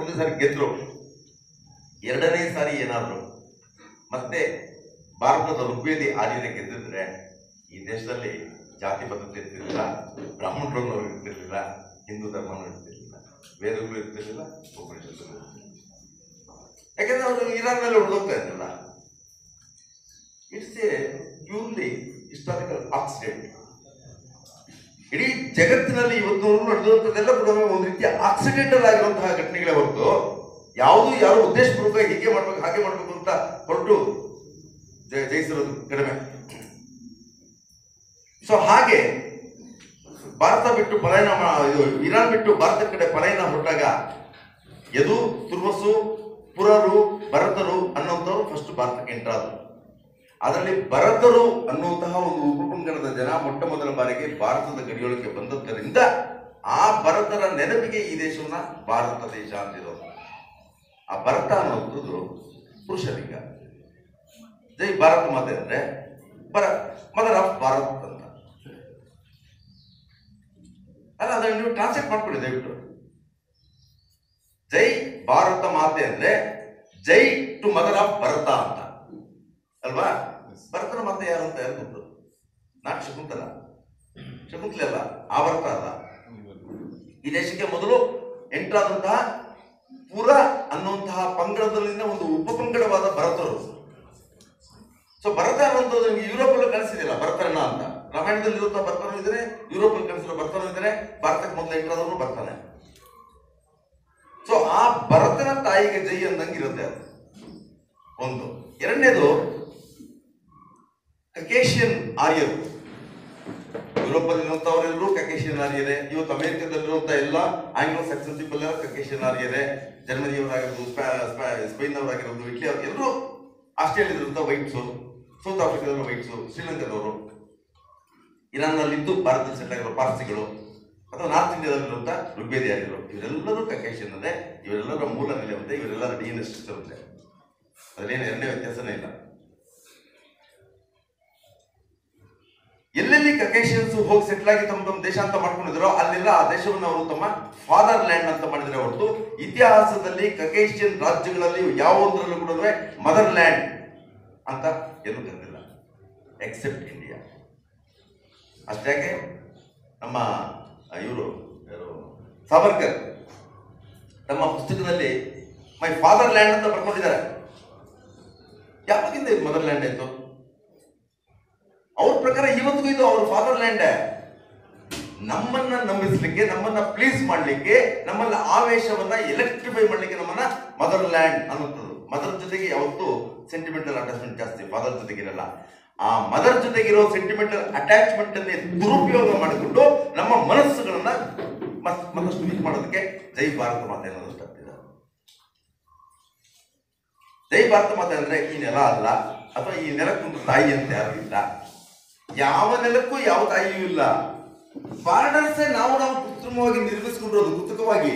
ಮೊದಲನೇ ಸಾರಿ ಗೆದ್ರು ಎರಡನೇ ಸಾರಿ ಏನಾದ್ರು ಮತ್ತೆ ಭಾರತದ ಋಗ್ವೇದಿ ಆರ್ಯನ ಗೆದ್ದಿದ್ರೆ ಈ ದೇಶದಲ್ಲಿ ಜಾತಿ ಪದ್ಧತಿ ಇರ್ತಿರ್ಲಿಲ್ಲ ಬ್ರಾಹ್ಮಣರನ್ನು ಇರ್ತಿರ್ಲಿಲ್ಲ ಹಿಂದೂ ಧರ್ಮನೂ ಇರ್ತಿರ್ಲಿಲ್ಲ ವೇದಗಳು ಇರ್ತಿರ್ಲಿಲ್ಲ ಉಪನಿಷತ್ತುಗಳು ಇರ್ತಿರ್ಲಿಲ್ಲ. ಯಾಕಂದ್ರೆ ಅವರು ಇರಾನ್ನಲ್ಲಿ ಹೊಡೆದೋಗ್ತಾ ಇದ್ರಲ್ಲ it's a purely historical accident ಇಡೀ ಜಗತ್ತಿನಲ್ಲಿ ಇವತ್ತು ನಡೆದಿರುವಂಥದ್ದೆಲ್ಲ ಕೂಡ ಒಂದು ರೀತಿಯ ಆಕ್ಸಿಡೆಂಟಲ್ ಆಗಿರುವಂತಹ ಘಟನೆಗಳೇ ಹೊರತು ಯಾವುದು ಯಾರು ಉದ್ದೇಶಪೂರ್ವಕ ಹೀಗೆ ಮಾಡ್ಬೇಕು ಹಾಗೆ ಮಾಡ್ಬೇಕು ಅಂತ ಹೊರಟು ಜಯ- ಜಯಿಸಿರೋದು ಕಡಿಮೆ ಸೊ ಹಾಗೆ ಭಾರತ ಬಿಟ್ಟು ಪಲಾಯನ ಮಾ- ಇದು ಇರಾನ್ ಬಿಟ್ಟು ಭಾರತ ಕಡೆ ಪಲಾಯನ ಹೊರಟಾಗ ಯದು ತುರ್ವಸು ಪುರರು ಭರತರು ಅನ್ನೋಂಥವ್ರು ಫಸ್ಟ್ ಭಾರತಕ್ಕೆ ಎಂಟ್ರಾದ್ರು ಅದರಲ್ಲಿ ಭರತರು ಅನ್ನುವಂತಹ ಒಂದು ಉಪಪಂಗಡದ ಜನ ಮೊಟ್ಟ ಮೊದಲ ಬಾರಿಗೆ ಭಾರತದ ಗಡಿಯೊಳಗೆ ಬಂದದ್ದರಿಂದ ಆ ಭರತರ ನೆನಪಿಗೆ ಈ ದೇಶವನ್ನ ಭಾರತ ದೇಶ ಅಂತಿರೋದು ಆ ಭರತ ಅನ್ನುವಂಥದ್ದು ಪುರುಷಲಿಂಗ ಜೈ ಭಾರತ ಮಾತೆ ಅಂದ್ರೆ ಬರ ಮದರ್ ಆಫ್ ಭಾರತ್ ಅಂತ ಅಲ್ಲ ಅದನ್ನು ನೀವು ಟ್ರಾನ್ಸ್ಲೇಟ್ ಮಾಡ್ಕೊಳ್ಳಿ ದಯವಿಟ್ಟು ಜೈ ಭಾರತ ಮಾತೆ ಅಂದ್ರೆ ಜೈ ಟು ಮದರ್ ಆಫ್ ಭರತ ಅಂತ ಅಲ್ವಾ ಭರತನ ಮಾತೆ ಯಾರು ಅಂತ ಯಾರು ಗೊತ್ತು ನಾಟ್ ಶಕುಂತಲ ಶಕುಂತಲೆ ಅಲ್ಲ ಆ ಭರತ ಅಲ್ಲ ಈ ದೇಶಕ್ಕೆ ಮೊದಲು ಎಂಟ್ರಾದಂತಹ ಪುರ ಅನ್ನುವಂತಹ ಪಂಗಡದಲ್ಲಿನ ಒಂದು ಉಪಪಂಗಡವಾದ ಭರತರು ಸೊ ಭರತ ಅನ್ನುವಂಥದ್ದು ನಿಮಗೆ ಯುರೋಪ್ ಅಲ್ಲಿ ಕಾಣಿಸಿದಿಲ್ಲ ಭರತರನ್ನ ಅಂತ ರಾಮಾಯಣದಲ್ಲಿ ಇರುವಂತಹ ಭರ್ತನು ಇದ್ದಾರೆ ಯುರೋಪ್ ಅಲ್ಲಿ ಕಾಣಿಸಿರೋ ಭರ್ತನು ಇದ್ದಾರೆ ಭಾರತಕ್ಕೆ ಮೊದಲು ಎಂಟ್ರಾದವನು ಬರ್ತಾನೆ ಸೊ ಆ ಭರತನ ತಾಯಿಗೆ ಜೈ ಅಂದಂಗೆ ಇರುತ್ತೆ ಅದು ಒಂದು ಎರಡನೇದು ಕಕೇಶಿಯನ್ ಆರ್ಯರು ಯುರೋಪಲ್ಲಿರುವಂತವರೆಲ್ಲರೂ ಕಕೇಶಿಯನ್ ಆರ್ಯರೇ ಇವತ್ತು ಅಮೆರಿಕದಲ್ಲಿರುವಂತ ಎಲ್ಲ ಆಂಗ್ಲೋ ಸಕ್ಸನ್ ಪೀಪಲ್ ಎಲ್ಲ ಕಕೇಶಿಯನ್ ಆರ್ಯರೇ ಜರ್ಮನಿಯವರಾಗಿರ್ಬೋದು ಸ್ಪೇನ್ನವರಾಗಿರ್ಬೋದು ಇಟ್ಲಿ ಅವರು ಎಲ್ಲರೂ ಆಸ್ಟ್ರೇಲಿಯಾದಲ್ಲಿರುವಂತ ವೈಟ್ಸು ಸೌತ್ ಆಫ್ರಿಕಾದವರು ವೈಟ್ಸು ಶ್ರೀಲಂಕಾದವರು ಇರಾನ್ನಲ್ಲಿದ್ದು ಭಾರತದಲ್ಲಿ ಸೆಟ್ ಆಗಿರೋ ಪಾರ್ಸಿಗಳು ಅಥವಾ ನಾರ್ತ್ ಇಂಡಿಯಾದಲ್ಲಿರುವಂತ ಋಗ್ವೇದಿಯಾಗಿರು ಇವರೆಲ್ಲರೂ ಕಕೇಶಿಯನ್ ಅಂದ್ರೆ ಇವರೆಲ್ಲರ ಮೂಲ ನೆಲೆ ಒಂದೇ ಇವರೆಲ್ಲರ ಡಿ ಎನ್ ಎಸ್ ಇರುತ್ತೆ ಅದರೇನು ಎರಡನೇ ವ್ಯತ್ಯಾಸನೇ ಇಲ್ಲ ಎಲ್ಲೆಲ್ಲಿ ಕಕೇಶಿಯನ್ಸ್ ಹೋಗಿ ಸೆಟ್ಲ್ ಆಗಿ ತಮ್ಮ ತಮ್ಮ ದೇಶ ಅಂತ ಮಾಡ್ಕೊಂಡಿದ್ರು ಅಲ್ಲೆಲ್ಲ ಆ ದೇಶವನ್ನು ಅವರು ತಮ್ಮ ಫಾದರ್ ಲ್ಯಾಂಡ್ ಅಂತ ಮಾಡಿದ್ರೆ ಹೊರತು ಇತಿಹಾಸದಲ್ಲಿ ಕಕೇಶಿಯನ್ ರಾಜ್ಯಗಳಲ್ಲಿ ಯಾವೊಂದರಲ್ಲೂ ಕೂಡ ಮದರ್ ಲ್ಯಾಂಡ್ ಅಂತ ಎಲ್ಲೂ ಕರೆದಿಲ್ಲ ಎಕ್ಸೆಪ್ಟ್ ಇಂಡಿಯಾ ಅಷ್ಟಾಗೆ ನಮ್ಮ ಇವರು ಯಾರು ಸಾವರ್ಕರ್ ತಮ್ಮ ಪುಸ್ತಕದಲ್ಲಿ ಮೈ ಫಾದರ್ ಲ್ಯಾಂಡ್ ಅಂತ ಬರ್ಕೊಂಡಿದ್ದಾರೆ ಯಾವಾಗಿಂದ ಇದು ಮದರ್ ಲ್ಯಾಂಡ್ ಆಯ್ತು ಅವ್ರ ಪ್ರಕಾರ ಇವತ್ತಿಗೂ ಇದು ಅವ್ರ ಫಾದರ್ ಲ್ಯಾಂಡ್ ನಮ್ಮನ್ನ ನಂಬಿಸ್ಲಿಕ್ಕೆ ನಮ್ಮನ್ನ ಪ್ಲೀಸ್ ಮಾಡ್ಲಿಕ್ಕೆ ನಮ್ಮನ್ನ ಆವೇಶವನ್ನ ಎಲೆಕ್ಟ್ರಿಫೈ ಮಾಡ್ಲಿಕ್ಕೆ ನಮ್ಮನ್ನ ಮದರ್ ಲ್ಯಾಂಡ್ ಅನ್ನುವಂಥದ್ದು ಮದರ್ ಜೊತೆಗೆ ಯಾವತ್ತೂ ಸೆಂಟಿಮೆಂಟಲ್ ಅಟ್ಯಾಚ್ಮೆಂಟ್ ಜಾಸ್ತಿ ಫಾದರ್ ಜೊತೆಗಿರಲ್ಲ ಆ ಮದರ್ ಜೊತೆಗಿರೋ ಸೆಂಟಿಮೆಂಟಲ್ ಅಟ್ಯಾಚ್ಮೆಂಟ್ ಅನ್ನೇ ದುರುಪಯೋಗ ಮಾಡಿಕೊಂಡು ನಮ್ಮ ಮನಸ್ಸುಗಳನ್ನ ಮತ್- ಮತ್ತಷ್ಟು ವೀಕ್ ಮಾಡೋದಕ್ಕೆ ಜೈ ಭಾರತ ಮಾತೆ ಅನ್ನೋದು ತಪ್ಪಿದೆ ಜೈ ಭಾರತ ಮಾತೆ ಅಂದ್ರೆ ಈ ನೆಲ ಅಲ್ಲ ಅಥವಾ ಈ ನೆಲಕ್ಕೊಂದು ತಾಯಿ ಅಂತ ಯಾರು ಇಲ್ಲ ಯಾವ ನೆಲಕ್ಕೂ ಯಾವ ತಾಯಿಯೂ ಇಲ್ಲ ಬಾರ್ಡರ್ಸ್ ನಾವು ನಾವು ಕೃತ್ರಿಮವಾಗಿ ನಿರ್ಮಿಸಿಕೊಂಡಿರೋದು ಕೃತಕವಾಗಿ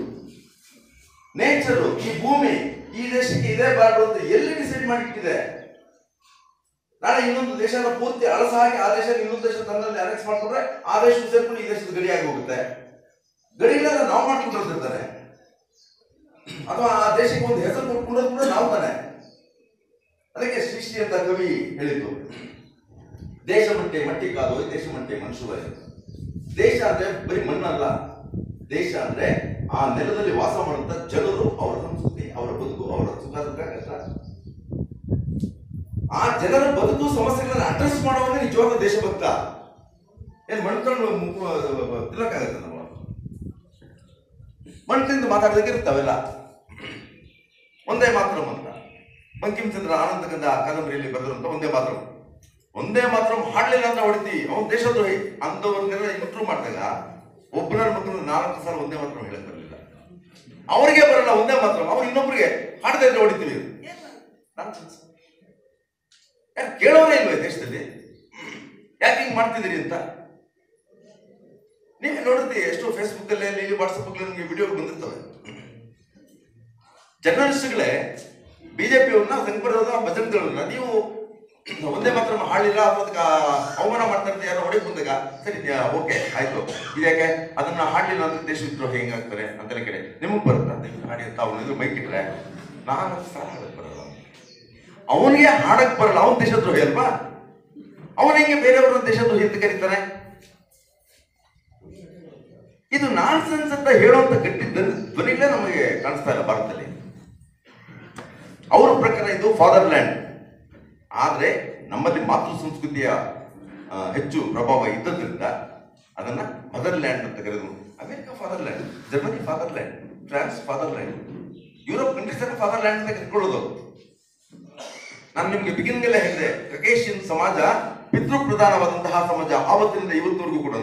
ನೇಚರ್ ಈ ಭೂಮಿ ಈ ದೇಶಕ್ಕೆ ಇದೇ ಬಾರ್ಡರ್ ಅಂತ ಎಲ್ಲಿ ಡಿಸೈಡ್ ಮಾಡಿಟ್ಟಿದೆ ನಾಳೆ ಇನ್ನೊಂದು ದೇಶನ ಪೂರ್ತಿ ಅಳಸಾಗಿ ಆ ದೇಶ ಇನ್ನೊಂದು ದೇಶ ತನ್ನಲ್ಲಿ ಅನೆಕ್ಸ್ ಮಾಡ್ಕೊಂಡ್ರೆ ಆ ದೇಶ ಸೇರ್ಕೊಂಡು ಈ ದೇಶದ ಗಡಿಯಾಗಿ ಹೋಗುತ್ತೆ ಗಡಿಗಳೆಲ್ಲ ನಾವು ಮಾಡ್ಕೊಂಡಿರ್ತಾರೆ ಅಥವಾ ಆ ದೇಶಕ್ಕೆ ಒಂದು ಹೆಸರು ಕೊಟ್ಕೊಂಡೋದು ಕೂಡ ನಾವು ತಾನೆ ಅದಕ್ಕೆ ಸೃಷ್ಟಿ ಅಂತ ಕವಿ ಹೇಳಿದ್ದು ದೇಶ ಮಟ್ಟೆ ಮಟ್ಟಿ ಕಾದು ದೇಶ ಮಟ್ಟೆ ಮನುಷ್ಯ ದೇಶ ಅಂದ್ರೆ ಬರೀ ಮಣ್ಣಲ್ಲ ದೇಶ ಅಂದ್ರೆ ಆ ನೆಲದಲ್ಲಿ ವಾಸ ಮಾಡುವಂತ ಜನರು ಅವರ ಸಂಸ್ಕೃತಿ ಅವರ ಬದುಕು ಅವರ ಸುಖ ದುಃಖ ಕಷ್ಟ ಆ ಜನರ ಬದುಕು ಸಮಸ್ಯೆಗಳನ್ನ ಅಡ್ರೆಸ್ ಮಾಡುವವನೇ ನಿಜವಾದ ದೇಶಭಕ್ತ ಏನ್ ಮಣ್ಕೊಂಡು ತಿನ್ನಕ್ಕಾಗತ್ತೆ ನಾವು ಮಣ್ಣಿಂದ ಮಾತಾಡೋದಕ್ಕೆ ಇರ್ತಾವೆಲ್ಲ ಒಂದೇ ಮಾತ್ರ ಅಂತ ಬಂಕಿಂಚಂದ್ರ ಆನಂದಗಂಧ ಕಾದಂಬರಿಯಲ್ಲಿ ಬರೆದಿರುವಂತ ಒಂದೇ ಮಾತ್ರ ಒಂದೇ ಮಾತ್ರ ಹಾಡ್ಲಿಲ್ಲ ಅಂತ ಹೊಡಿತಿ ಅವನ್ ದೇಶದ್ರೋಹಿ ಅಂತವ್ರನ್ನೆಲ್ಲ ಇಂಪ್ರೂವ್ ಮಾಡಿದಾಗ ಒಬ್ಬರ ಮಕ್ಕಳು ನಾಲ್ಕು ಸಲ ಒಂದೇ ಮಾತ್ರ ಹೇಳಕ್ ಬರಲಿಲ್ಲ ಅವರಿಗೆ ಬರಲ್ಲ ಒಂದೇ ಮಾತ್ರ ಅವ್ರು ಇನ್ನೊಬ್ರಿಗೆ ಹಾಡದೇ ಇದ್ರೆ ಹೊಡಿತೀವಿ Nonsense. ಯಾರು ಕೇಳೋರೇ ಇಲ್ವೇ ದೇಶದಲ್ಲಿ ಯಾಕೆ ಹಿಂಗ್ ಮಾಡ್ತಿದ್ದೀರಿ ಅಂತ ನೀವೇ ನೋಡಿರ್ತೀವಿ ಎಷ್ಟೋ ಫೇಸ್ಬುಕ್ ಅಲ್ಲಿ ವಾಟ್ಸಪ್ ಅಲ್ಲಿ ನಿಮಗೆ ವಿಡಿಯೋ ಬಂದಿರ್ತವೆ ಜರ್ನಲಿಸ್ಟ್ಗಳೇ ಬಿಜೆಪಿಯವ್ರನ್ನ ಸಂಪರ್ಕದ ಭಜನ್ಗಳನ್ನ ನೀವು ಒಂದೇ ಮಾತ್ರ ಹಾಳಿಲ್ಲ ಅಥವಾ ಅದಕ್ಕೆ ಅವಮಾನ ಮಾಡ್ತಾರೆ ಅಂತ ಯಾರೋ ಹೊಡೆಗೆ ಬಂದಾಗ ಸರಿ ಓಕೆ ಆಯ್ತು ಇದ್ಯಾಕೆ ಅದನ್ನ ಹಾಡಲಿಲ್ಲ ಅಂದ್ರೆ ದೇಶದ್ರೋಹ ಹೆಂಗಾಗ್ತಾರೆ ಅಂತೆಲ್ಲ ಕಡೆ ನಿಮಗೆ ಬರುತ್ತಾ ನೀವು ಹಾಡಿ ಅಂತ ಅವನ ಎದುರು ಮೈಕ್ ಇಟ್ರೆ ನಾನು ಸಹ ಹಾಡಕ್ ಬರಲ್ಲ ಅವನಿಗೆ ಹಾಡಕ್ ಬರಲ್ಲ ಅವನ್ ದೇಶದ್ರೋಹಿ ಅಲ್ವಾ ಅವನ ಹೆಂಗೆ ಬೇರೆಯವ್ರನ್ನ ದೇಶದ್ರೋಹಿ ಅಂತ ಕರೀತಾನೆ ಇದು ನಾನ್ ಸೆನ್ಸ್ ಅಂತ ಹೇಳುವಂತ ಗಟ್ಟಿ ಧ್ವನಿ- ಧ್ವನಿಗಳೇ ನಮಗೆ ಕಾಣಿಸ್ತಾ ಇಲ್ಲ ಭಾರತದಲ್ಲಿ ಅವರ ಪ್ರಕಾರ ಇದು ಫಾದರ್ ಲ್ಯಾಂಡ್ ಆದ್ರೆ ನಮ್ಮಲ್ಲಿ ಮಾತೃ ಸಂಸ್ಕೃತಿಯ ಆ, ಹೆಚ್ಚು ಪ್ರಭಾವ ಇದ್ದದ್ರಿಂದ ಅದನ್ನ ಮದರ್ ಲ್ಯಾಂಡ್ ಅಂತ ಕರೆದ್ರು America fatherland Germany fatherland France fatherland Europe countries ಅನ್ನ ಫಾದರ್ ಲ್ಯಾಂಡ್ ಅಂತ ಕರ್ಕೊಳ್ಳೋದು ನಾನು ನಿಮ್ಗೆ ಬಿಗಿನಿಂಗ್ ಅಲ್ಲೇ ಹೇಳಿದೆ ಕಕೇಶಿಯನ್ ಸಮಾಜ ಪಿತೃ ಪ್ರಧಾನವಾದಂತಹ ಸಮಾಜ ಆವತ್ತಿನಿಂದ ಇವತ್ತಿನವರೆಗೂ ಕೂಡ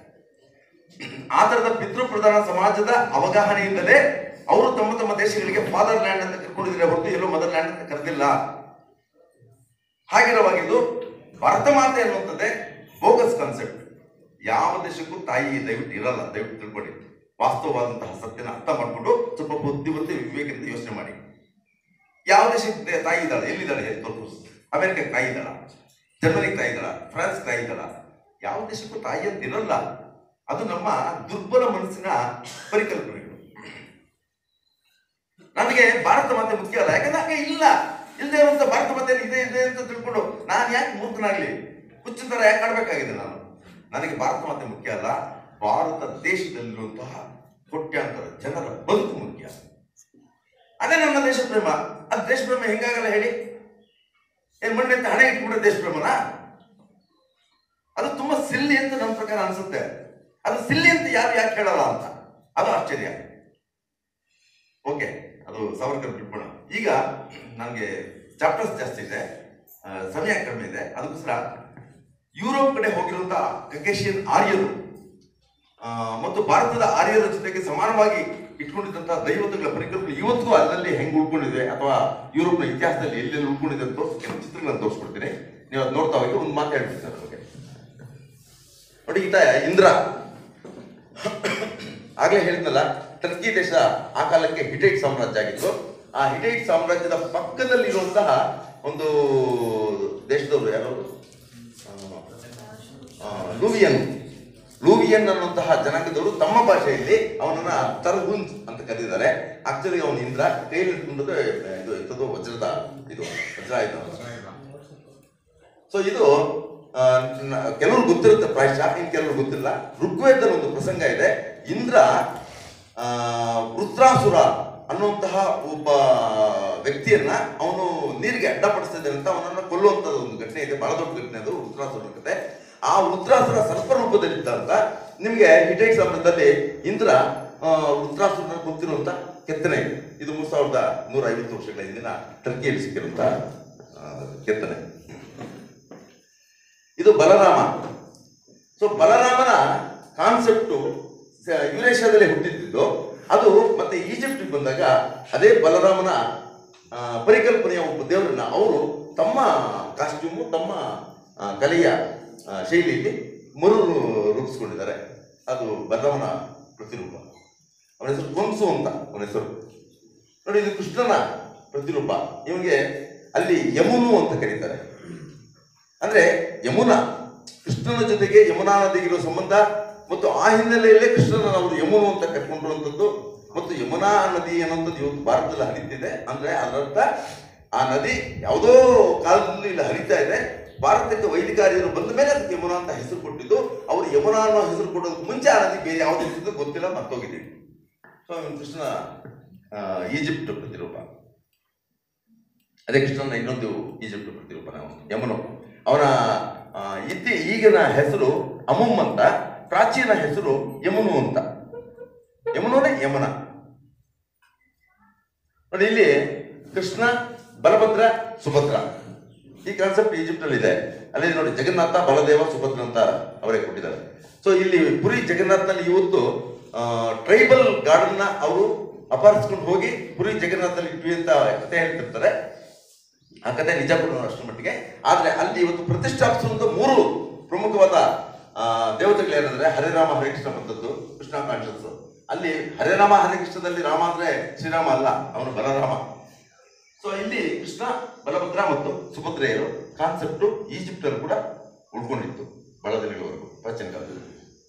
ಆ ತರದ ಪಿತೃ ಪ್ರಧಾನ ಸಮಾಜದ ಅವಗಾಹನೆಯಿಂದಲೇ ಅವರು ತಮ್ಮ ತಮ್ಮ ದೇಶಗಳಿಗೆ ಫಾದರ್ ಲ್ಯಾಂಡ್ ಅಂತ ಕರ್ಕೊಂಡಿದ್ರೆ ಹೊರತು ಎಲ್ಲೋ ಮದರ್ ಲ್ಯಾಂಡ್ ಅಂತ ಕರೆದಿಲ್ಲ ಹಾಗಿರುವಾಗಿದ್ದು ಭಾರತ ಮಾತೆ ಅನ್ನುವಂಥದ್ದೇ ಬೋಗಸ್ ಕಾನ್ಸೆಪ್ಟ್ ಯಾವ ದೇಶಕ್ಕೂ ತಾಯಿ ದಯವಿಟ್ಟು ಇರಲ್ಲ ದಯವಿಟ್ಟು ತಿಳ್ಕೊಳ್ಳಿ ವಾಸ್ತವವಾದಂತಹ ಸತ್ಯನ ಅರ್ಥ ಮಾಡಿಕೊಂಡು ಸ್ವಲ್ಪ ಬುದ್ಧಿವಂತ ವಿವೇಕದಿಂದ ಯೋಚನೆ ಮಾಡಿ ಯಾವ ದೇಶಕ್ಕೆ ತಾಯಿ ಇದ್ದಾಳೆ ಎಲ್ಲಿದ್ದಾಳೆ ಹೇಳಿ ತೋರ್ಸು ಅಮೆರಿಕಕ್ಕೆ ತಾಯಿ ಇದ್ದಾಳ ಜರ್ಮನಿಗೆ ತಾಯಿ ಇದ್ದಾಳ ಫ್ರಾನ್ಸ್ ತಾಯಿ ಇದ್ದಾಳ ಯಾವ ದೇಶಕ್ಕೂ ತಾಯಿ ಅಂತ ಇರಲ್ಲ ಅದು ನಮ್ಮ ದುರ್ಬಲ ಮನಸ್ಸಿನ ಪರಿಕಲ್ಪನೆಗಳು ನನಗೆ ಭಾರತ ಮಾತೆ ಮುಖ್ಯ ಅಲ್ಲ ಯಾಕಂದ್ರೆ ಹಾಗೆ ಇಲ್ಲ ಇಲ್ಲದೆ ಇರುವಂತ ಭಾರತ ಮಾತೆ ಇದೆ ಇದೆ ಅಂತ ತಿಳ್ಕೊಂಡು ನಾನು ಯಾಕೆ ಮೂರ್ಖನಾಗ್ಲಿ ಹುಚ್ಚು ತರ ಯಾಕೆ ಆಡ್ಬೇಕಾಗಿದೆ ನಾನು ನನಗೆ ಭಾರತ ಮಾತೆ ಮುಖ್ಯ ಅಲ್ಲ ಭಾರತ ದೇಶದಲ್ಲಿರುವಂತಹ ಕೋಟ್ಯಾಂತರ ಜನರ ಬದುಕು ಮುಖ್ಯ ಅದೇ ನನ್ನ ದೇಶ ಪ್ರೇಮ ಅದು ದೇಶ ಪ್ರೇಮ ಹೆಂಗಾಗಲ್ಲ ಹೇಳಿ ಏನ್ ಮಣ್ಣೆತ್ತ ಹಣೆ ಇಟ್ಬಿಟ್ರೆ ದೇಶ ಪ್ರೇಮನ ಅದು ತುಂಬಾ ಸಿಲ್ಲಿ ಅಂತ ನನ್ನ ಪ್ರಕಾರ ಅನ್ಸುತ್ತೆ ಅದು ಸಿಲ್ಲಿ ಅಂತ ಯಾರು ಯಾಕೆ ಹೇಳಲ್ಲ ಅಂತ ಅದು ಆಶ್ಚರ್ಯ ಓಕೆ ಅದು ಸಾವರ್ಕರ್ ಬಿಟ್ಬಿಡೋಣ ಈಗ ನನಗೆ ಚಾಪ್ಟರ್ಸ್ ಜಾಸ್ತಿ ಇದೆ ಆ, ಸಮಯ ಕಡಿಮೆ ಇದೆ ಅದಕ್ಕೋಸ್ಕರ ಯುರೋಪ್ ಕಡೆ ಹೋಗಿರುವಂತ ಕಕೇಶಿಯನ್ ಆರ್ಯರು ಆ, ಮತ್ತು ಭಾರತದ ಆರ್ಯರ ಜೊತೆಗೆ ಸಮಾನವಾಗಿ ಇಟ್ಕೊಂಡಿದ್ದಂತಹ ದೈವತೆಗಳ ಪರಿಕಲ್ಪನೆ ಇವತ್ತಿಗೂ ಅಲ್ಲಲ್ಲಿ ಹೆಂಗ್ ಉಳ್ಕೊಂಡಿದೆ ಅಥವಾ ಯುರೋಪ್ನ ಇತಿಹಾಸದಲ್ಲಿ ಎಲ್ಲೆಲ್ಲಿ ಉಳ್ಕೊಂಡಿದೆ ಅಂತ ತೋರ್ಸಿ ಕೆಲವು ಚಿತ್ರಗಳನ್ನು ತೋರಿಸ್ಕೊಡ್ತೀನಿ ನೀವು ಅದು ನೋಡ್ತಾ ಹೋಗಿ ಒಂದು ಮಾತು ಹೇಳ್ತೀನಿ ಅದ್ರ ಬಗ್ಗೆ ನೋಡಿ ಈತ ಇಂದ್ರ ಆಗ್ಲೇ ಹೇಳಿದ್ನಲ್ಲ ಟರ್ಕಿ ದೇಶ ಆ ಕಾಲಕ್ಕೆ ಹಿಟೈಟ್ ಸಾಮ್ರಾಜ್ಯ ಆಗಿತ್ತು ಆ ಹಿಟೈಟ್ ಸಾಮ್ರಾಜ್ಯದ ಪಕ್ಕದಲ್ಲಿರುವಂತಹ ಒಂದು ದೇಶದವರು ಯಾರು ಆ, ಲೂವಿಯನ್ ಲೂವಿಯನ್ ಅನ್ನುವಂತಹ ಜನಾಂಗದವರು ತಮ್ಮ ಭಾಷೆಯಲ್ಲಿ ಅವನನ್ನ ತರ್ಗುಂಜ್ ಅಂತ ಕರೆದಿದ್ದಾರೆ ಆಕ್ಚುಲಿ ಅವನು ಇಂದ್ರ ಕೈಯಲ್ಲಿ ಹಿಡ್ಕೊಂಡದ್ದು ಇದು ಎಂಥದ್ದು ವಜ್ರದ ಇದು ವಜ್ರ ಇದು ಸೊ ಇದು ಆ, ನ- ಕೆಲವ್ರು ಗೊತ್ತಿರುತ್ತೆ ಪ್ರಾಯಶಃ ಇನ್ ಕೆಲವ್ರು ಗೊತ್ತಿಲ್ಲ ಋಗ್ವೇದದ ಒಂದು ಪ್ರಸಂಗ ಇದೆ ಇಂದ್ರ ಆ, ವೃತ್ರಾಸುರ ಅನ್ನುವಂತಹ ಒಬ್ಬ ವ್ಯಕ್ತಿಯನ್ನ ಅವನು ನೀರಿಗೆ ಅಡ್ಡಪಡಿಸ್ತಾ ಇದ್ದಾನೆ ಅಂತ ಅವನನ್ನ ಕೊಲ್ಲುವಂತ ಒಂದು ಘಟನೆ ಇದೆ ಬಹಳ ದೊಡ್ಡ ಘಟನೆ ಅದು ವೃತ್ರಾಸುರ ಕತೆ ಆ ವೃತ್ರಾಸುರ ಸರ್ಪ ರೂಪದಲ್ಲಿದ್ದ ಅಂತ ನಿಮ್ಗೆ ಹಿಟೈಟ್ ಸಾಮ್ರಾಜ್ಯದಲ್ಲಿ ಇಂದ್ರ ಆ, ವೃತ್ರಾಸುರನ ಗೊತ್ತಿರುವಂತ ಕೆತ್ತನೆ ಇದೆ ಇದು ಮೂರ್ ಸಾವಿರದ ನೂರ ಐವತ್ತು ವರ್ಷಗಳ ಹಿಂದಿನ ಟರ್ಕಿಯಲ್ಲಿ ಸಿಕ್ಕಿರುವಂತ ಆ, ಕೆತ್ತನೆ ಇದು ಬಲರಾಮ ಸೊ ಬಲರಾಮನ ಕಾನ್ಸೆಪ್ಟು ಯುರೇಷ್ಯಾದಲ್ಲಿ ಹುಟ್ಟಿದ್ದು ಅದು ಮತ್ತೆ ಈಜಿಪ್ಟಿಗೆ ಬಂದಾಗ ಅದೇ ಬಲರಾಮನ ಆ, ಪರಿಕಲ್ಪನೆಯ ಒಬ್ಬ ದೇವರನ್ನ ಅವರು ತಮ್ಮ ಕಾಸ್ಟ್ಯೂಮು ತಮ್ಮ ಆ, ಕಲೆಯ ಆ, ಶೈಲಿಯಲ್ಲಿ ಮರು ರೂಪಿಸ್ಕೊಂಡಿದ್ದಾರೆ ಅದು ಬಲರಾಮನ ಪ್ರತಿರೂಪ ಅವನ ಹೆಸರು ಕೊಂಸು ಅಂತ ಅವನ ಹೆಸರು ನೋಡಿ ಇದು ಕೃಷ್ಣನ ಪ್ರತಿರೂಪ ಇವನಿಗೆ ಅಲ್ಲಿ ಯಮುನು ಅಂತ ಕರೀತಾರೆ ಅಂದ್ರೆ ಯಮುನಾ ಕೃಷ್ಣನ ಜೊತೆಗೆ ಯಮುನಾ ನದಿಗಿರೋ ಸಂಬಂಧ ಮತ್ತು ಆ ಹಿನ್ನೆಲೆಯಲ್ಲೇ ಕೃಷ್ಣನ ಅವರು ಯಮುನು ಅಂತ ಕರ್ಕೊಂಡಿರುವಂಥದ್ದು ಮತ್ತು ಯಮುನಾ ನದಿ ಅನ್ನುವಂಥದ್ದು ಇವತ್ತು ಭಾರತದಲ್ಲಿ ಹರಿತಿದೆ ಅಂದ್ರೆ ಅದರರ್ಥ ಆ ನದಿ ಯಾವುದೋ ಕಾಲದಲ್ಲಿ ಇಲ್ಲಿ ಹರಿತಾ ಇದೆ ಭಾರತಕ್ಕೆ ವೈದಿಕಾರ್ಯರು ಬಂದ ಮೇಲೆ ಅದಕ್ಕೆ ಯಮುನಾ ಅಂತ ಹೆಸರು ಕೊಟ್ಟಿದ್ದು ಅವರು ಯಮುನಾ ಅನ್ನೋ ಹೆಸರು ಕೊಡೋದಕ್ಕೆ ಮುಂಚೆ ಆ ನದಿ ಬೇರೆ ಯಾವ್ದು ಇರ್ತಿದ್ದು ಗೊತ್ತಿಲ್ಲ ಮರ್ತೋಗಿದೆ ಸೊ ಇವನು ಕೃಷ್ಣನ ಆ, ಈಜಿಪ್ಟ್ ಪ್ರತಿರೂಪ ಅದೇ ಕೃಷ್ಣನ ಇನ್ನೊಂದು ಈಜಿಪ್ಟ್ ಪ್ರತಿರೂಪ ನಾವು ಯಮನು ಅವನ ಆ, ಇದ್ದಿ ಈಗಿನ ಹೆಸರು ಅಮುಮ್ ಅಂತ ಪ್ರಾಚೀನ ಹೆಸರು ಯಮುನು ಅಂತ ಯಮುನೋನೇ ಯಮನ ನೋಡಿ ಇಲ್ಲಿ ಕೃಷ್ಣ ಬಲಭದ್ರ ಸುಭದ್ರ ಈ ಕಾನ್ಸೆಪ್ಟ್ ಈಜಿಪ್ಟ್ ಅಲ್ಲಿ ಇದೆ ಅಲ್ಲಿ ನೋಡಿ ಜಗನ್ನಾಥ ಬಲದೇವ ಸುಭದ್ರ ಅಂತ ಅವರೇ ಕೊಟ್ಟಿದ್ದಾರೆ ಸೊ ಇಲ್ಲಿ ಪುರಿ ಜಗನ್ನಾಥನಲ್ಲಿ ಇವತ್ತು ಟ್ರೈಬಲ್ ಗಾರ್ಡನ್ನ ಅವರು ಅಪಹರಿಸ್ಕೊಂಡು ಹೋಗಿ ಪುರಿ ಜಗನ್ನಾಥಲ್ಲಿ ಇಟ್ವಿ ಅಂತ ಕಥೆ ಹೇಳ್ತಿರ್ತಾರೆ ಆ ಕಥೆ ನಿಜ ಕೂಡ ಅಷ್ಟರ ಮಟ್ಟಿಗೆ ಆದ್ರೆ ಅಲ್ಲಿ ಇವತ್ತು ಪ್ರತಿಷ್ಠಾಪಿಸುವಂತ ಮೂರು ಪ್ರಮುಖವಾದ ಆ, ದೇವತೆಗಳು ಏನಂದ್ರೆ ಹರಿರಾಮ ಹರಿಕೃಷ್ಣ ಬಂದದ್ದು ಕೃಷ್ಣ ಕಾನ್ಷಿಯಸ್ ಅಲ್ಲಿ ಹರಿರಾಮ ಹರಿಕೃಷ್ಣದಲ್ಲಿ ರಾಮ ಅಂದ್ರೆ ಶ್ರೀರಾಮ ಅಲ್ಲ ಅವನು ಬಲರಾಮ ಸೊ ಇಲ್ಲಿ ಕೃಷ್ಣ ಬಲಭದ್ರ ಮತ್ತು ಸುಭದ್ರೆಯರು ಕಾನ್ಸೆಪ್ಟ್ ಈಜಿಪ್ಟ್ ಅಲ್ಲಿ ಕೂಡ ಉಳ್ಕೊಂಡಿತ್ತು ಬಹಳ ದಿನಗಳವರೆಗೂ ಪ್ರಾಚೀನ ಕಾಲದಲ್ಲಿ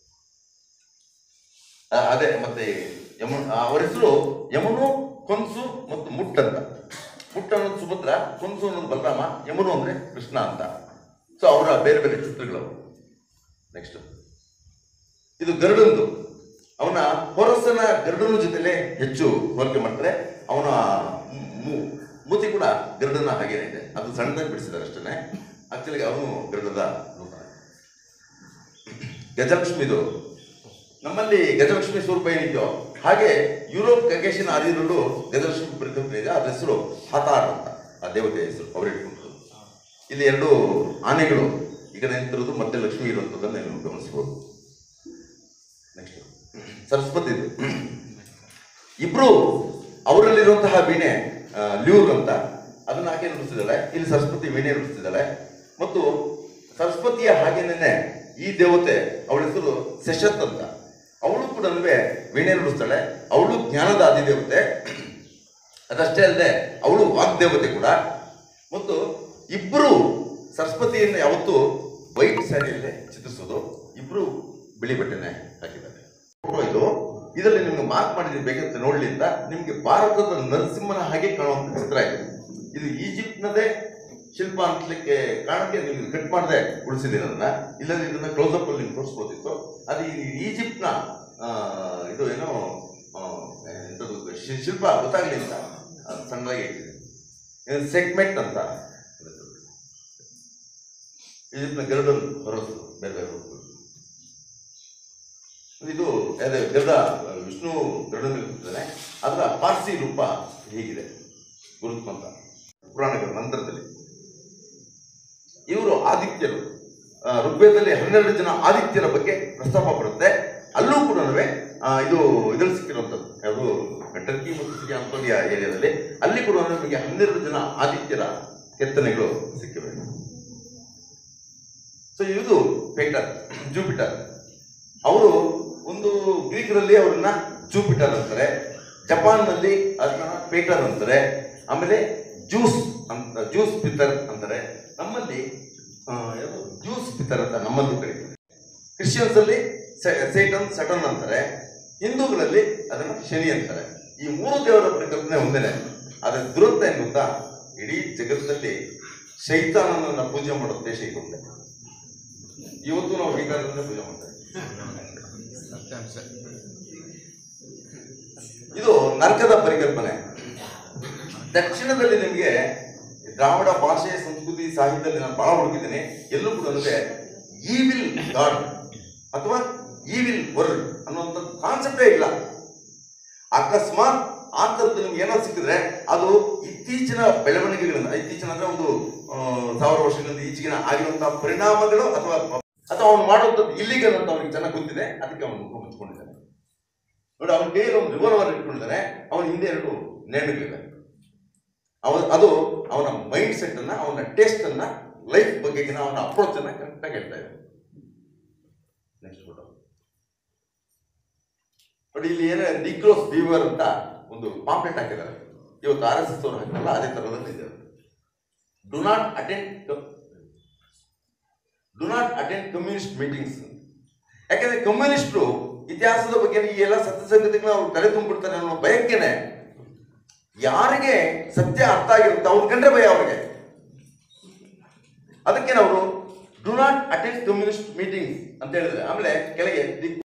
ಆ, ಅದೇ ಮತ್ತೆ ಯಮುನ್ ಆ, ಅವರ ಹೆಸರು ಯಮುನು ಕೊನ್ಸು ಮತ್ತು ಮುಟ್ ಅಂತ ಮುಟ್ ಅನ್ನೋದು ಸುಭದ್ರ ಕೊನ್ಸು ಅನ್ನೋದು ಬಲರಾಮ ಯಮುನು ಅಂದ್ರೆ ಕೃಷ್ಣ ಅಂತ ಸೊ ಅವರ ಬೇರೆ ಬೇರೆ ಚಿತ್ರಗಳು ನೆಕ್ಸ್ಟ್ ಇದು ಗರುಡಂದು ಅವನ ಹೊರಸನ ಗರುಡನ ಜೊತೆಲೆ ಹೆಚ್ಚು ಹೋಲಿಕೆ ಮಾಡ್ತಾರೆ ಅವನ ಮು- ಮೂತಿ ಕೂಡ ಗರುಡನ ಹಾಗೇನೆ ಇದೆ ಅದು ಸಣ್ಣದಾಗಿ ಬಿಡಿಸಿದ್ದಾರೆ ಅಷ್ಟೇ ಆಕ್ಚುಲಿ ಅವನು ಗರುಡದ ರೂಪ ಗಜಲಕ್ಷ್ಮಿದು ನಮ್ಮಲ್ಲಿ ಗಜಲಕ್ಷ್ಮಿ ಸ್ವರೂಪ ಏನಿದೆಯೋ ಹಾಗೆ ಯುರೋಪ್ ಖಗೇಶಿನ ಆದಿರಲು ಗಜಲಕ್ಷ್ಮಿ ಪರಿಕಲ್ಪನೆ ಇದೆ ಅದ್ರ ಹೆಸರು ಹತಾರ್ ಅಂತ ಆ ದೇವತೆಯ ಹೆಸರು ಅವರು ಇಟ್ಕೊಂಡಿರೋದು ಇಲ್ಲಿ ಎರಡು ಆನೆಗಳು ಈಗ ನಿಂತಿರೋದು ಮತ್ತೆ ಲಕ್ಷ್ಮಿ ಇರುವಂಥದ್ದನ್ನು ನೀವು ಗಮನಿಸಬಹುದು ನೆಕ್ಸ್ಟ್ ಸರಸ್ವತಿದು ಇಬ್ರು ಅವರಲ್ಲಿರುವಂತಹ ವೀಣೆ ಆ, ಲ್ಯೂರ್ ಅಂತ ಅದನ್ನ ಆಕೆ ನುಡಿಸಿದ್ದಾಳೆ ಇಲ್ಲಿ ಸರಸ್ವತಿ ವೀಣೆ ನುಡಿಸಿದ್ದಾಳೆ ಮತ್ತು ಸರಸ್ವತಿಯ ಹಾಗೇನೆ ಈ ದೇವತೆ ಅವಳ ಹೆಸರು ಸೆಷತ್ ಅಂತ ಅವಳು ಕೂಡ ವೀಣೆ ನುಡಿಸ್ತಾಳೆ ಅವಳು ಜ್ಞಾನದ ಅಧಿದೇವತೆ ಅದಷ್ಟೇ ಅಲ್ಲದೆ ಅವಳು ವಾಗ್ದೇವತೆ ಕೂಡ ಮತ್ತು ಇಬ್ರು ಸರಸ್ವತಿಯನ್ನು ಯಾವತ್ತೂ ವೈಟ್ ಸ್ಯಾರಿಯಲ್ಲೇ ಚಿತ್ರಿಸೋದು ಇಬ್ರು ಬಿಳಿ ಬಟ್ಟೆನೆ ಹಾಕಿದ್ದಾರೆ ಫೋಟೋ ಇದು ಇದರಲ್ಲಿ ನಿಮ್ಗೆ ಮಾರ್ಕ್ ಮಾಡಿದ್ರೆ ಬೇಕಂತ ನೋಡ್ಲಿ ಅಂತ ನಿಮ್ಗೆ ಭಾರತದ ನರಸಿಂಹನ ಹಾಗೆ ಕಾಣುವಂತ ಚಿತ್ರ ಇದು ಇದು ಈಜಿಪ್ಟ್ನದೇ ಶಿಲ್ಪ ಅಂತಲಿಕ್ಕೆ ಕಾರಣಕ್ಕೆ ನೀವು ಕಟ್ ಮಾಡದೆ ಉಳಿಸಿದ್ದೀನಿ ಅದನ್ನ ಇಲ್ಲದ್ರೆ ಇದನ್ನ ಕ್ಲೋಸ್ ಅಪ್ ಅಲ್ಲಿ ತೋರಿಸ್ಬೋದಿತ್ತು ಅದು ಈ ಈಜಿಪ್ಟ್ನ ಆ, ಇದು ಏನೋ ಆ, ಎಂಥದ್ದು ಶಿ- ಶಿಲ್ಪ ಗೊತ್ತಾಗ್ಲಿ ಅಂತ ಅದು ಸಣ್ಣದಾಗಿ ಇಟ್ಟಿದ್ದೀನಿ ಸೆಗ್ಮೆಂಟ್ ಅಂತ ಈಜಿಪ್ಟ್ನ ಗರುಡನ್ ಹೊರಸು ಬೇರೆ ಬೇರೆ ರೂಪಗಳು ಇದು ಅದೇ ಗರುಡ ವಿಷ್ಣು ಗರುಡನ ಇರ್ತಾನೆ ಅದರ ಪಾರ್ಸಿ ರೂಪ ಹೀಗಿದೆ ಗುರುತು ಅಂತ ಪುರಾಣಗಳ ನಂತರದಲ್ಲಿ ಇವರು ಆದಿತ್ಯರು ಆ, ಋಗ್ವೇದದಲ್ಲಿ ಹನ್ನೆರಡು ಜನ ಆದಿತ್ಯರ ಬಗ್ಗೆ ಪ್ರಸ್ತಾಪ ಬರುತ್ತೆ ಅಲ್ಲೂ ಕೂಡ ಇದು ಇದ್ರಲ್ಲಿ ಸಿಕ್ಕಿರುವಂಥದ್ದು ಯಾವುದು ಟರ್ಕಿ ಮತ್ತು ಸಿಕ್ಕಿ ಅಂಟೋನಿಯಾ ಏರಿಯಾದಲ್ಲಿ ಅಲ್ಲಿ ಕೂಡ ನಮಗೆ ಹನ್ನೆರಡು ಜನ ಆದಿತ್ಯರ ಕೆತ್ತನೆಗಳು ಸಿಕ್ಕಿವೆ ಸೊ ಇದು ಪೇಟರ್ ಜೂಪಿಟರ್ ಅವರು ಒಂದು ಗ್ರೀಕರಲ್ಲಿ ಅವರನ್ನ ಜೂಪಿಟರ್ ಅಂತಾರೆ ಜಪಾನ್ನಲ್ಲಿ ಅದನ್ನ ಪೇಟರ್ ಅಂತಾರೆ ಆಮೇಲೆ ಜ್ಯೂಸ್ ಅಂತ ಜ್ಯೂಸ್ ಪಿತರ್ ಅಂತಾರೆ ನಮ್ಮಲ್ಲಿ ಆ, ಯಾವುದು ಜ್ಯೂಸ್ ಪಿತರ್ ಅಂತ ನಮ್ಮಲ್ಲೂ ಕರೀತಾರೆ ಕ್ರಿಶ್ಚಿಯನ್ಸ್ ಅಲ್ಲಿ ಸೇಟನ್ ಸಟನ್ ಅಂತಾರೆ ಹಿಂದೂಗಳಲ್ಲಿ ಅದನ್ನ ಶನಿ ಅಂತಾರೆ ಈ ಮೂರು ದೇವರ ಪರಿಕಲ್ಪನೆ ಒಂದೇನೆ ಅದರ ದುರಂತ ಏನು ಗೊತ್ತಾ ಇಡೀ ಜಗತ್ತಲ್ಲಿ ಶೈತಾನನನ್ನ ಪೂಜೆ ಮಾಡೋ ದೇಶ ಇದೊಂದೇ ಇವತ್ತು ನಾವು ಬೇಕಾದ್ರೆ ಪೂಜೆ ಮಾಡ್ತೇವೆ ಇದು ನರಕದ ಪರಿಕಲ್ಪನೆ ದಕ್ಷಿಣದಲ್ಲಿ ನಿಮಗೆ ದ್ರಾವಿಡ ಭಾಷೆ ಸಂಸ್ಕೃತಿ ಸಾಹಿತ್ಯದಲ್ಲಿ ನಾನು ಬಹಳ ಹುಡುಕಿದ್ದೇನೆ ಎಲ್ಲೂ ಕೂಡ ಅಂದ್ರೆ ಈವಿಲ್ ಗಾಡ್ ಅಥವಾ ಈವಿಲ್ ವರ್ಲ್ಡ್ ಅನ್ನುವಂಥ ಕಾನ್ಸೆಪ್ಟೇ ಇಲ್ಲ ಅಕಸ್ಮಾತ್ ಆ ಥರದ್ದು ನಿಮ್ಗೆ ಏನಾದ್ರು ಸಿಕ್ಕಿದ್ರೆ ಅದು ಇತ್ತೀಚಿನ ಬೆಳವಣಿಗೆಗಳಿಂದ ಇತ್ತೀಚಿನ ಅಂದ್ರೆ ಒಂದು ಆ, ಸಾವಿರ ವರ್ಷಗಳಿಂದ ಈಚೆಗಿನ ಆಗಿರುವಂತಹ ಪರಿಣಾಮಗಳು ಅಥವಾ ಅಥವಾ ಅವನು ಮಾಡುವಂಥದ್ದು ಇಲ್ಲಿಗಲ್ ಅಂತ ಅವನಿಗೆ ಚೆನ್ನಾಗಿ ಗೊತ್ತಿದೆ ಅದಕ್ಕೆ ಅವನು ಮುಖ ಮುಚ್ಕೊಂಡಿದ್ದಾನೆ ನೋಡಿ ಅವನ ಕೈಯಲ್ಲಿ ಒಂದು ರಿವರ್ವರ್ ಇಟ್ಕೊಂಡಿದ್ದಾನೆ ಅವನ ಹಿಂದೆ ಎರಡು ನೇಣುಗಳಿವೆ ಅವ ಅದು ಅವನ ಮೈಂಡ್ ಸೆಟ್ ಅನ್ನ ಅವನ ಟೇಸ್ಟ್ ಅನ್ನ ಲೈಫ್ ಬಗ್ಗೆಗಿನ ಅವನ ಅಪ್ರೋಚ್ ಅನ್ನ ಕರೆಕ್ಟಾಗಿ ಹೇಳ್ತಾ ಇದೆ ನೆಕ್ಸ್ಟ್ ಫೋಟೋ ನೋಡಿ ಇಲ್ಲಿ ಏನೇ ನಿಗ್ರೋಸ್ ಬೀವರ್ ಅಂತ ಒಂದು ಪಾಂಪ್ಲೆಟ್ ಹಾಕಿದ್ದಾರೆ ಇವತ್ತು ಆರ್ ಎಸ್ ಎಸ್ ಅವರು ಹಾಕಿರಲ್ಲ ಅದೇ ತರದಲ್ಲಿ ಇದೆ do not attend do not attend communist meetings ಯಾಕಂದ್ರೆ ಕಮ್ಯುನಿಸ್ಟ್ರು ಇತಿಹಾಸದ ಬಗ್ಗೆ ಈ ಎಲ್ಲ ಸತ್ಯಸಂಗತಿಗಳನ್ನ ಅವ್ರು ತಲೆ ತುಂಬಿಡ್ತಾರೆ ಅನ್ನೋ ಭಯಕ್ಕೇನೆ ಯಾರಿಗೆ ಸತ್ಯ ಅರ್ಥ ಆಗಿರುತ್ತೆ ಅವ್ರು ಕಂಡ್ರೆ ಭಯ ಅವ್ರಿಗೆ ಅದಕ್ಕೆ ಅವರು do not attend communist meetings ಅಂತ ಹೇಳಿದ್ರೆ ಆಮೇಲೆ ಕೆಳಗೆ ದಿ